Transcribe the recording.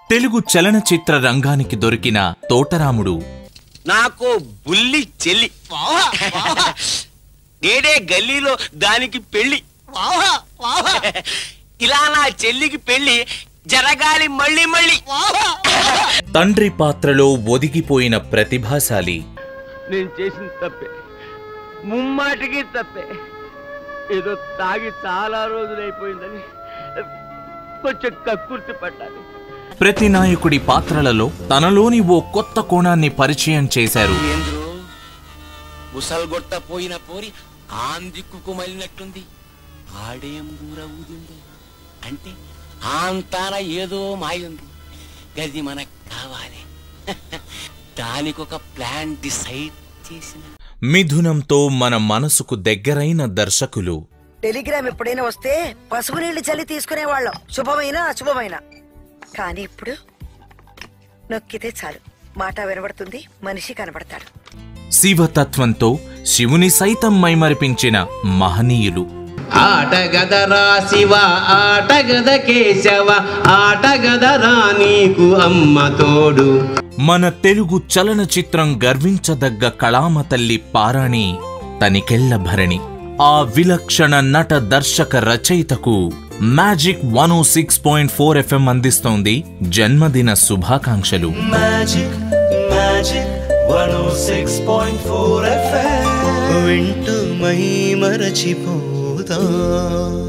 తెలుగు చలనచిత్ర రంగానికి దొరికిన తోటరాముడు నాకు బుల్లి చెల్లి నేడే గల్లీలో దానికి పెళ్లి ఇలా నా చెల్లికి పెళ్లి జరగాలి మళ్ళీ మళ్ళీ తండ్రి పాత్రలో ఒదిగిపోయిన ప్రతిభాశాలి నేను చేసిన తప్పే ముమ్మాటికి తప్పే ఏదో తాగి చాలా రోజులైపోయిందని కొంచెం కక్కుర్తి పడ్డాను ప్రతి నాయకుడి పాత్రలలో తనలోని ఓ కొత్త కోణాన్ని పరిచయం చేశారు ఏంద్రు ముసల్గొట్ట పోయిన పోరి ఆందిక్కుకు మళ్ళినట్టుంది ఆడేం దూర ఊదింది అంటే ఆంతాన ఏదో మాయుంది గది మనకు కావాలి దానికొక ప్లాన్ డిసైడ్ చేసిన మిథునంతో మన మనసుకు దగ్గరైన దర్శకులు టెలిగ్రామ్ ఎప్పుడైనా వస్తే పసుపు నీళ్లు చల్లి తీసుకునేవాళ్ళం శుభమైన అశుభమైన కానీ ఇప్పుడు నొక్కితే చాలు మాట వినబడుతుంది మనిషి కనబడతాడు శివతత్వంతో శివుని సైతం మైమరిపించిన మహనీయులు ఆటగదరా శివ ఆటగద కేశవ ఆటగదరా నీకు అమ్మ తోడు మన తెలుగు చలనచిత్రం గర్వించదగ్గ కళామ తల్లి పారాణి తనికెళ్ల భరణి ఆ విలక్షణ నట దర్శక రచయితకు magic one O six point four FM అందిస్తోంది జన్మదిన శుభాకాంక్షలు Magic, magic, 106.4 FM. వింటూ మై మరచిపోతా